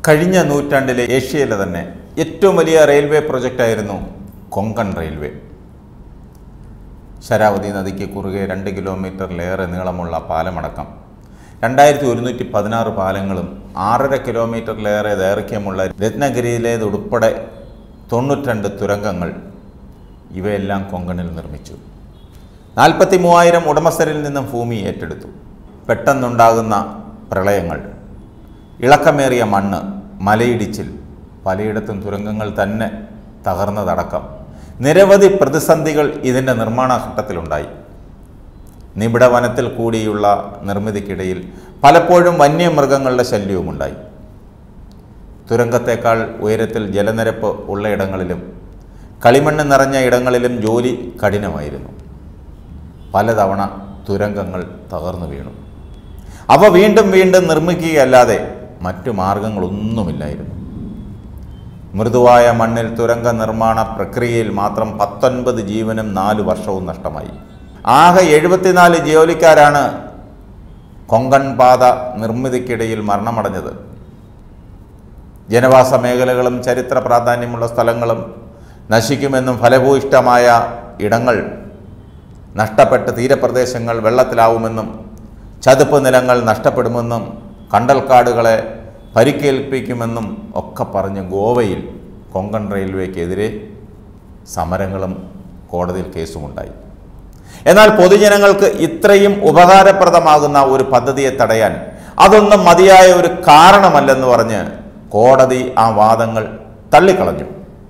കഴിഞ്ഞ നൂറ്റാണ്ടിലെ ഏഷ്യയിലെ തന്നെ ഏറ്റവും വലിയ റെയിൽവേ പ്രൊജക്റ്റായിരുന്നു കൊങ്കൺ റെയിൽവേ ശരാവതി നദിക്ക് കുറുകെ രണ്ട് കിലോമീറ്ററിലേറെ നീളമുള്ള പാലമടക്കം രണ്ടായിരത്തി ഒരുന്നൂറ്റി പതിനാറ് പാലങ്ങളും ആറര കിലോമീറ്ററിലേറെ ദൈർഘ്യമുള്ള രത്നഗിരിയിലേതുൾപ്പെടെ തൊണ്ണൂറ്റിരണ്ട് തുരങ്കങ്ങൾ ഇവയെല്ലാം കൊങ്കണിൽ നിർമ്മിച്ചു നാൽപ്പത്തി മൂവായിരം ഉടമസ്ഥരിൽ നിന്നും ഭൂമി ഏറ്റെടുത്തു പെട്ടെന്നുണ്ടാകുന്ന പ്രളയങ്ങൾ ഇളക്കമേറിയ മണ്ണ് മലയിടിച്ചിൽ പലയിടത്തും തുരങ്കങ്ങൾ തന്നെ തകർന്നതടക്കം നിരവധി പ്രതിസന്ധികൾ ഇതിൻ്റെ നിർമ്മാണ ഘട്ടത്തിലുണ്ടായി നിബിഡ വനത്തിൽ കൂടിയുള്ള നിർമ്മിതിക്കിടയിൽ പലപ്പോഴും വന്യമൃഗങ്ങളുടെ ശല്യവുമുണ്ടായി തുരങ്കത്തേക്കാൾ ഉയരത്തിൽ ജലനിരപ്പ് ഉള്ളയിടങ്ങളിലും കളിമണ്ണ് നിറഞ്ഞ ഇടങ്ങളിലും ജോലി കഠിനമായിരുന്നു പലതവണ തുരങ്കങ്ങൾ തകർന്നു വീണു അവ വീണ്ടും വീണ്ടും നിർമ്മിക്കുകയല്ലാതെ മറ്റു മാർഗങ്ങളൊന്നുമില്ലായിരുന്നു മൃദുവായ മണ്ണിൽ തുരങ്ക നിർമ്മാണ പ്രക്രിയയിൽ മാത്രം പത്തൊൻപത് ജീവനും നാല് വർഷവും നഷ്ടമായി ആകെ എഴുപത്തിനാല് ജോലിക്കാരാണ് കൊങ്കൺ പാത നിർമ്മിതിക്കിടയിൽ മരണമടഞ്ഞത് ജനവാസ മേഖലകളും ചരിത്ര പ്രാധാന്യമുള്ള സ്ഥലങ്ങളും നശിക്കുമെന്നും ഫലഭൂയിഷ്ടമായ ഇടങ്ങൾ നഷ്ടപ്പെട്ട് തീരപ്രദേശങ്ങൾ വെള്ളത്തിലാവുമെന്നും ചതുപ്പ് നിലങ്ങൾ നഷ്ടപ്പെടുമെന്നും കണ്ടൽക്കാടുകളെ പരിക്കേൽപ്പിക്കുമെന്നും ഒക്കെ പറഞ്ഞ് ഗോവയിൽ കൊങ്കൺ റെയിൽവേക്കെതിരെ സമരങ്ങളും കോടതിയിൽ കേസുമുണ്ടായി എന്നാൽ പൊതുജനങ്ങൾക്ക് ഇത്രയും ഉപകാരപ്രദമാകുന്ന ഒരു പദ്ധതിയെ തടയാൻ അതൊന്നും മതിയായ ഒരു കാരണമല്ലെന്ന് പറഞ്ഞ് കോടതി ആ വാദങ്ങൾ തള്ളിക്കളഞ്ഞു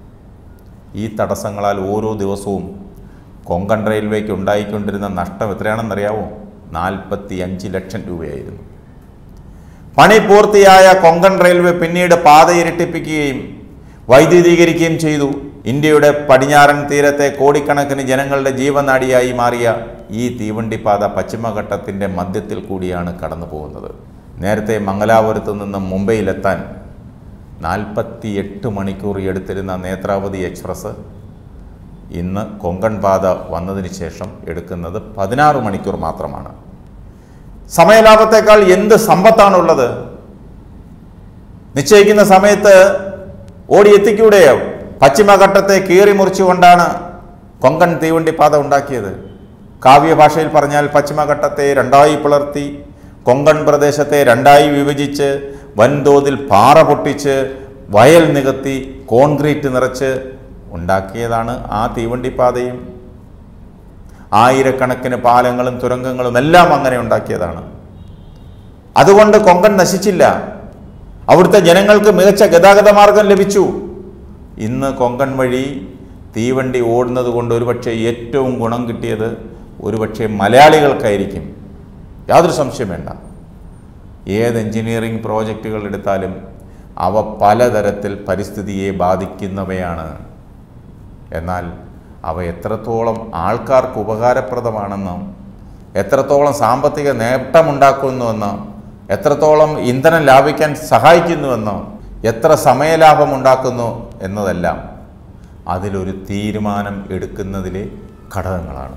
ഈ തടസ്സങ്ങളാൽ ഓരോ ദിവസവും കൊങ്കൺ റെയിൽവേക്ക് ഉണ്ടായിക്കൊണ്ടിരുന്ന നഷ്ടം എത്രയാണെന്നറിയാവോ നാൽപ്പത്തി അഞ്ച് ലക്ഷം രൂപയായിരുന്നു പണി പൂർത്തിയായ കൊങ്കൺ റെയിൽവേ പിന്നീട് പാത ഇരട്ടിപ്പിക്കുകയും വൈദ്യുതീകരിക്കുകയും ചെയ്തു ഇന്ത്യയുടെ പടിഞ്ഞാറൻ തീരത്തെ കോടിക്കണക്കിന് ജനങ്ങളുടെ ജീവനാഡിയായി മാറിയ ഈ തീവണ്ടിപ്പാത പശ്ചിമഘട്ടത്തിൻ്റെ മധ്യത്തിൽ കൂടിയാണ് കടന്നു പോകുന്നത് നേരത്തെ മംഗലാപുരത്ത് നിന്നും മുംബൈയിലെത്താൻ നാൽപ്പത്തി എട്ട് മണിക്കൂർ എടുത്തിരുന്ന നേത്രാവതി എക്സ്പ്രസ് ഇന്ന് കൊങ്കൺ പാത വന്നതിന് ശേഷം എടുക്കുന്നത് പതിനാറ് മണിക്കൂർ മാത്രമാണ് സമയലാഭത്തേക്കാൾ എന്ത് സമ്പത്താണുള്ളത് നിശ്ചയിക്കുന്ന സമയത്ത് ഓടി എത്തിക്കൂടെയോ പശ്ചിമഘട്ടത്തെ കീറി മുറിച്ചുകൊണ്ടാണ് കൊങ്കൺ തീവണ്ടി പാത ഉണ്ടാക്കിയത് കാവ്യഭാഷയിൽ പറഞ്ഞാൽ പശ്ചിമഘട്ടത്തെ രണ്ടായി പിളർത്തി കൊങ്കൺ പ്രദേശത്തെ രണ്ടായി വിഭജിച്ച് വൻതോതിൽ പാറ പൊട്ടിച്ച് വയൽ നികത്തി കോൺക്രീറ്റ് നിറച്ച് ഉണ്ടാക്കിയതാണ് ആ തീവണ്ടിപ്പാതയും ആയിരക്കണക്കിന് പാലങ്ങളും തുരങ്കങ്ങളും എല്ലാം അങ്ങനെ ഉണ്ടാക്കിയതാണ് അതുകൊണ്ട് കൊങ്കൺ നശിച്ചില്ല അവിടുത്തെ ജനങ്ങൾക്ക് മികച്ച ഗതാഗത മാർഗം ലഭിച്ചു ഇന്ന് കൊങ്കൺ വഴി തീവണ്ടി ഓടുന്നത് കൊണ്ട് ഒരുപക്ഷെ ഏറ്റവും ഗുണം കിട്ടിയത് ഒരുപക്ഷെ മലയാളികൾക്കായിരിക്കും യാതൊരു സംശയം വേണ്ട ഏത് എഞ്ചിനീയറിംഗ് പ്രോജക്റ്റുകൾ എടുത്താലും അവ പലതരത്തിൽ പരിസ്ഥിതിയെ ബാധിക്കുന്നവയാണ് എന്നാൽ അവ എത്രത്തോളം ആൾക്കാർക്ക് ഉപകാരപ്രദമാണെന്നോ എത്രത്തോളം സാമ്പത്തിക നേട്ടമുണ്ടാക്കുന്നുവെന്നോ എത്രത്തോളം ഇന്ധനം ലാഭിക്കാൻ സഹായിക്കുന്നുവെന്നോ എത്ര സമയലാഭമുണ്ടാക്കുന്നു എന്നതെല്ലാം അതിലൊരു തീരുമാനം എടുക്കുന്നതിലെ ഘടകങ്ങളാണ്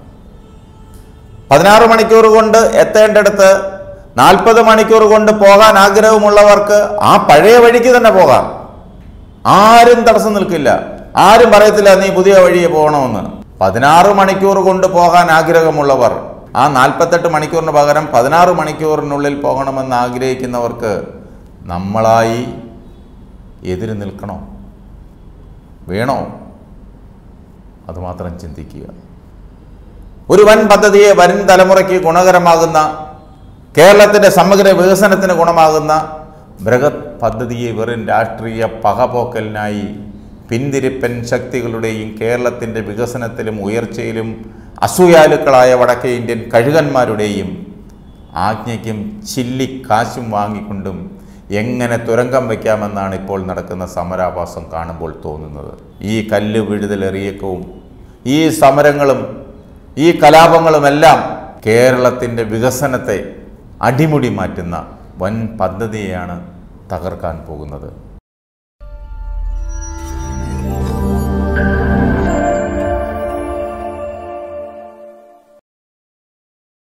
പതിനാറ് മണിക്കൂർ കൊണ്ട് എത്തേണ്ടടുത്ത് നാൽപ്പത് മണിക്കൂർ കൊണ്ട് പോകാൻ ആഗ്രഹമുള്ളവർക്ക് ആ പഴയ വഴിക്ക് തന്നെ പോകാം ആരും തടസ്സം നിൽക്കില്ല ആരും പറയത്തില്ല നീ പുതിയ വഴിയെ പോകണമെന്ന് പതിനാറ് മണിക്കൂർ കൊണ്ട് പോകാൻ ആഗ്രഹമുള്ളവർ ആ നാൽപ്പത്തെട്ട് മണിക്കൂറിന് പകരം പതിനാറ് മണിക്കൂറിനുള്ളിൽ പോകണമെന്ന് ആഗ്രഹിക്കുന്നവർക്ക് നമ്മളായി എതിര് നിൽക്കണോ വേണോ അതുമാത്രം ചിന്തിക്കുക ഒരു വൻ പദ്ധതിയെ വരും തലമുറയ്ക്ക് ഗുണകരമാകുന്ന കേരളത്തിൻ്റെ സമഗ്ര വികസനത്തിന് ഗുണമാകുന്ന ബൃഹത് പദ്ധതിയെ വെറും രാഷ്ട്രീയ പകപോക്കലിനായി പിന്തിരിപ്പൻ ശക്തികളുടെയും കേരളത്തിൻ്റെ വികസനത്തിലും ഉയർച്ചയിലും അസൂയാലുക്കളായ വടക്കേ ഇന്ത്യൻ കഴുകന്മാരുടെയും ആജ്ഞയ്ക്കും ചില്ലി കാശും വാങ്ങിക്കൊണ്ടും എങ്ങനെ തുരങ്കം വയ്ക്കാമെന്നാണ് ഇപ്പോൾ നടക്കുന്ന സമരാഭാസം കാണുമ്പോൾ തോന്നുന്നത് ഈ കല്ല് വിഴുതലെറിയക്കവും ഈ സമരങ്ങളും ഈ കലാപങ്ങളുമെല്ലാം കേരളത്തിൻ്റെ വികസനത്തെ അടിമുടി മാറ്റുന്ന വൻ പദ്ധതിയെയാണ് തകർക്കാൻ പോകുന്നത്